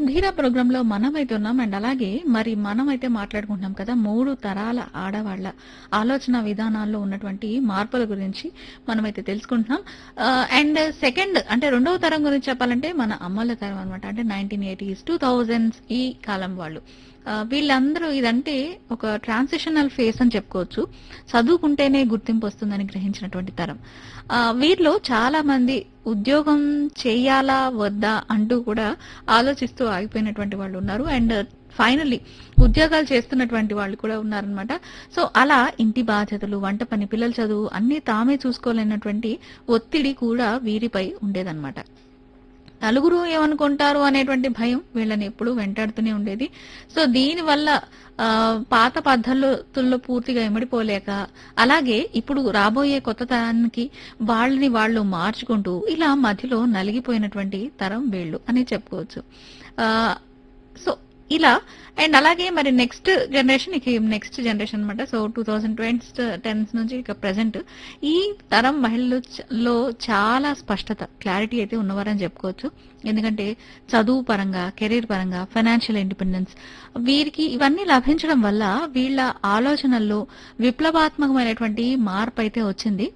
ధీరా ప్రోగ్రామ్ లో మనమైతే ఉన్నాం అండ్ అలాగే మరి మనమైతే మాట్లాడుకుంటున్నాం కదా మూడు తరాల ఆడవాళ్ల ఆలోచన విధానాల్లో ఉన్నటువంటి మార్పుల గురించి మనమైతే తెలుసుకుంటున్నాం అండ్ సెకండ్ అంటే రెండవ తరం గురించి చెప్పాలంటే మన అమ్మల తరం అనమాట అంటే నైన్టీన్ ఎయిటీస్ టూ థౌజండ్స్ ఈ కాలం వాళ్ళు ఆ, వీళ్ళందరూ ఇదంటే ఒక ట్రాన్సిషనల్ ఫేస్ అని చెప్పుకోవచ్చు చదువుకుంటేనే గుర్తింపు వస్తుందని గ్రహించినటువంటి తరం ఆ, వీరిలో చాలా మంది ఉద్యోగం చేయాలా వద్దా అంటూ కూడా ఆలోచిస్తూ ఆగిపోయినటువంటి వాళ్ళు ఉన్నారు అండ్ ఫైనల్లీ ఉద్యోగాలు చేస్తున్నటువంటి వాళ్ళు కూడా ఉన్నారనమాట సో అలా ఇంటి బాధ్యతలు వంట పని పిల్లల చదువు అన్ని తామే చూసుకోలేనటువంటి ఒత్తిడి కూడా వీరిపై ఉండేదన్నమాట నలుగురు ఏమనుకుంటారు అనేటువంటి భయం వీళ్ళని ఎప్పుడూ వెంటాడుతూనే ఉండేది సో దీని వల్ల ఆ, పాత పద్ధతుల్లో పూర్తిగా ఇమిడిపోలేక అలాగే ఇప్పుడు రాబోయే కొత్త తరానికి వాళ్ళని వాళ్ళు మార్చుకుంటూ ఇలా మధ్యలో నలిగిపోయినటువంటి తరం వీళ్ళు అని చెప్పుకోవచ్చు ఆ, సో ఇలా అండ్ అలాగే మరి నెక్స్ట్ జనరేషన్ ఇక నెక్స్ట్ జనరేషన్ అన్నమాట so two thousand twenty tens నుంచి ఇక ప్రజెంట్ ఈ తరం మహిళలు చ- లో చాలా స్పష్టత క్లారిటీ అయితే ఉన్నవారని చెప్పుకోవచ్చు ఎందుకంటే చదువు పరంగా కెరీర్ పరంగా ఫైనాన్షియల్ ఇండిపెండెన్స్ వీరికి ఇవన్నీ లభించడం వల్ల వీళ్ళ ఆలోచనల్లో విప్లవాత్మకమైనటువంటి మార్పు అయితే వచ్చింది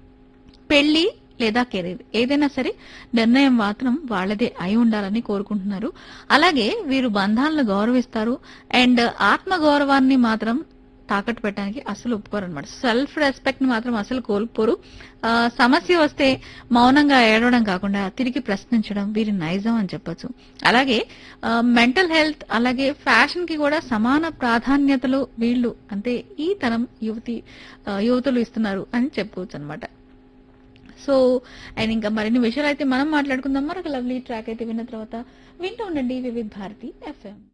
పెళ్లి లేదా కెరీర్ ఏదైనా సరే నిర్ణయం మాత్రం వాళ్ళదే అయి ఉండాలని కోరుకుంటున్నారు అలాగే వీరు బంధాలను గౌరవిస్తారు అండ్ ఆత్మ గౌరవాన్ని మాత్రం తాకట్టు పెట్టడానికి అసలు ఒప్పుకోరు అనమాట సెల్ఫ్ రెస్పెక్ట్ ని మాత్రం అసలు కోల్పోరు ఆ, సమస్య వస్తే మౌనంగా ఏడవడం కాకుండా తిరిగి ప్రశ్నించడం వీరి నైజం అని చెప్పొచ్చు అలాగే మెంటల్ హెల్త్ అలాగే ఫ్యాషన్ కి కూడా సమాన ప్రాధాన్యతలు వీళ్ళు అంటే ఈ తరం యువతి ఆ, యువతులు ఇస్తున్నారు అని చెప్పుకోవచ్చు అనమాట సో అండ్ ఇంకా మరిన్ని విషయాలు అయితే మనం మాట్లాడుకుందాం మరొక లవ్లీ ట్రాక్ అయితే విన్న తర్వాత వింటూ ఉండండి వివిధ్ భారతి ఎఫ్ఎం